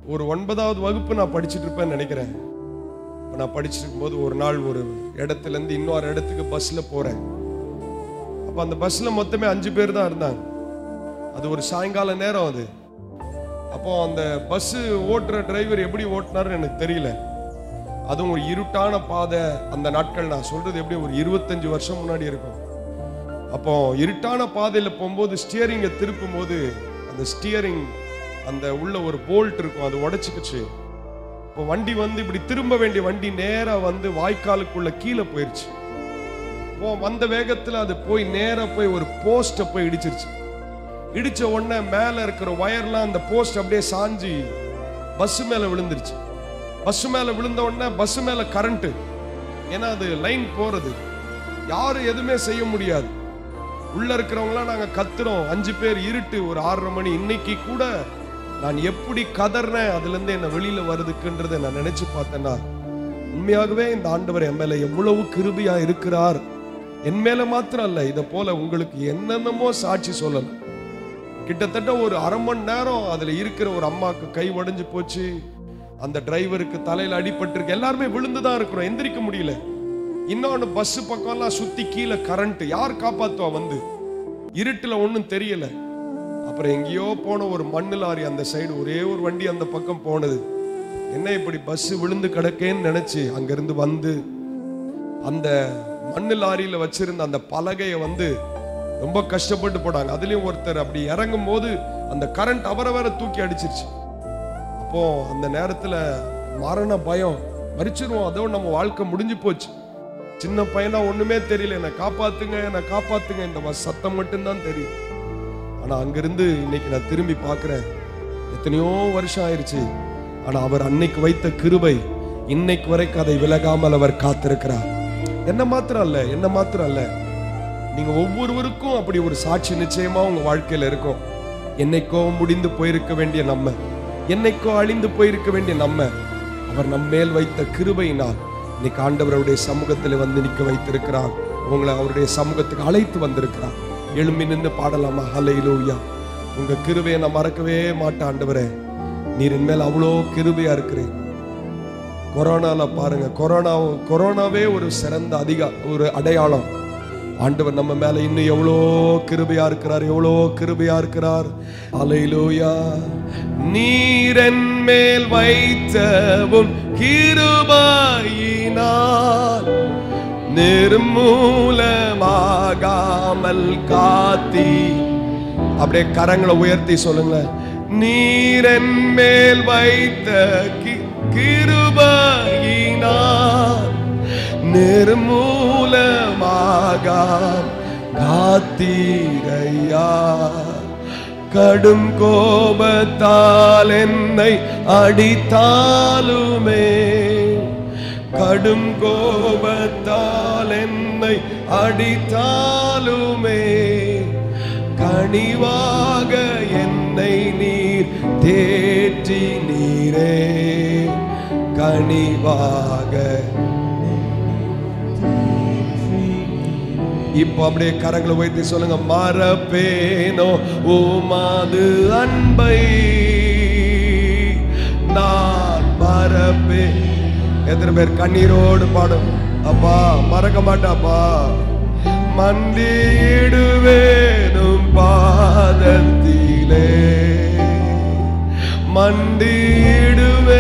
ஒரு ஒன்பதாவது வகுப்பு நான் படிச்சுட்டு இருப்பேன்னு நினைக்கிறேன் அப்ப நான் படிச்சுட்டு இருக்கும்போது ஒரு நாள் ஒரு இடத்துல இருந்து இன்னொரு இடத்துக்கு பஸ்ல போறேன் அப்ப அந்த பஸ்ல மொத்தமே அஞ்சு பேர் தான் இருந்தாங்க அது ஒரு சாயங்கால நேரம் அது அப்போ அந்த பஸ் ஓட்டுற டிரைவர் எப்படி ஓட்டினாருன்னு எனக்கு தெரியல அதுவும் ஒரு இருட்டான பாதை அந்த நாட்கள் நான் சொல்றது எப்படி ஒரு இருபத்தஞ்சு வருஷம் முன்னாடி இருக்கும் அப்போ இருட்டான பாதையில போகும்போது ஸ்டியரிங்கை திருப்பும் போது அந்த ஸ்டியரிங் அந்த உள்ள ஒரு போல்ட் இருக்கும் அது உடைச்சுக்குச்சு இப்போ வண்டி வந்து இப்படி திரும்ப வேண்டிய வண்டி நேரா வந்து வாய்க்காலுக்குள்ள கீழே போயிருச்சு இப்போ வந்த வேகத்துல அது போய் நேரா போய் ஒரு போஸ்ட்டை போய் இடிச்சிருச்சு இடிச்ச உடனே மேல இருக்கிற ஒயர்லாம் அந்த போஸ்ட் அப்படியே சாஞ்சி பஸ் மேல விழுந்துருச்சு பஸ் மேல விழுந்த உடனே பஸ் மேல கரண்ட் ஏன்னா அது லைன் போறது யாரும் எதுவுமே செய்ய முடியாது உள்ள இருக்கிறவங்களாம் நாங்க கத்துறோம் அஞ்சு பேர் இருட்டு ஒரு ஆறரை மணி இன்னைக்கு கூட நான் எப்படி கதறேன் அதுல இருந்து என்ன வெளியில வருதுக்குன்றதை நான் நினைச்சு பார்த்தேன்னா உண்மையாகவே இந்த ஆண்டவர் என் மேல எவ்வளவு கிருபியா இருக்கிறார் என் மேல மாத்திரம் அல்ல இதை போல உங்களுக்கு என்னென்னமோ சாட்சி சொல்லலாம் கிட்டத்தட்ட ஒரு அரை மணி நேரம் அதுல இருக்கிற ஒரு அம்மாக்கு கை உடைஞ்சு போச்சு அந்த டிரைவருக்கு தலையில அடிபட்டிருக்கு எல்லாருமே விழுந்துதான் இருக்கிறோம் எந்திரிக்க முடியல இன்னொன்னு பஸ் பக்கம்லாம் சுத்தி கீழே கரண்ட் யார் காப்பாத்துவா வந்து இருட்டுல ஒண்ணும் தெரியல அப்புறம் எங்கேயோ போன ஒரு மண்ணு லாரி அந்த சைடு ஒரே ஒரு வண்டி அந்த பக்கம் போனது என்ன இப்படி பஸ் விழுந்து கிடக்கேன்னு நினைச்சு அங்கிருந்து வந்து அந்த மண்ணு லாரியில வச்சிருந்த அந்த பலகையை வந்து ரொம்ப கஷ்டப்பட்டு போட்டாங்க அதுலயும் ஒருத்தர் அப்படி இறங்கும் போது அந்த கரண்ட் அவரை வேற தூக்கி அடிச்சிருச்சு அப்போ அந்த நேரத்துல மரண பயம் மறிச்சிருவோம் அதோட நம்ம வாழ்க்கை முடிஞ்சு போச்சு சின்ன பையனா ஒண்ணுமே தெரியல என்னை காப்பாத்துங்க என்னை காப்பாத்துங்க இந்த வ- சத்தம் மட்டும்தான் தெரியும் ஆனா அங்கிருந்து இன்னைக்கு நான் திரும்பி பார்க்கிறேன் எத்தனையோ வருஷம் ஆயிருச்சு ஆனா அவர் அன்னைக்கு வைத்த கிருபை இன்னைக்கு வரைக்கும் அதை விலகாமல் அவர் காத்திருக்கிறார் என்ன மாத்திரம் அல்ல என்ன மாத்திரம் அல்ல நீங்க ஒவ்வொருவருக்கும் அப்படி ஒரு சாட்சி நிச்சயமா உங்க வாழ்க்கையில இருக்கும் என்னைக்கோ முடிந்து போயிருக்க வேண்டிய நம்ம என்னைக்கோ அழிந்து போயிருக்க வேண்டிய நம்ம அவர் நம்ம மேல் வைத்த கிருபையினால் இன்னைக்கு ஆண்டவருடைய சமூகத்தில் வந்து நிற்க வைத்திருக்கிறார் உங்களை அவருடைய சமூகத்துக்கு அழைத்து வந்திருக்கிறார் எழும்பி நின்று பாடலாமா ஹலையிலூயா உங்க கிருபையை நான் மறக்கவே மாட்டேன் ஆண்டவரே நீர் என் மேல் அவ்வளோ கிருபையா இருக்கிறேன் கொரோனால பாருங்க கொரோனா கொரோனாவே ஒரு சிறந்த அதிக ஒரு அடையாளம் ஆண்டவர் நம்ம மேல இன்னும் எவ்வளோ கிருபையா இருக்கிறார் எவ்வளோ கிருபையா இருக்கிறார் அலையிலூயா நீரன் மேல் வைத்தவும் கிருபையினால் நிர்மூலமாகாமல் காத்தி அப்படியே கரங்களை உயர்த்தி சொல்லுங்களேன் நீரன் மேல் வைத்த கி- கிருபையினால் நிர்மூலமாக காத்தீரையா கடும் கோபத்தால் என்னை அடித்தாலுமே கடும் கோபத்தால் என்னை அடித்தாலுமே கனிவாக என்னை நீர் தேற்றி நீரே கனிவாக இப்போ அப்படியே கரங்களை வைத்து சொல்லுங்க மறப்பேனோ உமாது அன்பை நான் மறப்பே எத்தனை பேர் கண்ணீரோடு பாடும் அப்பா மறக்க மாட்டாப்பா மண்டியிடுவேனும் பாதத்திலே மண்டியிடுவே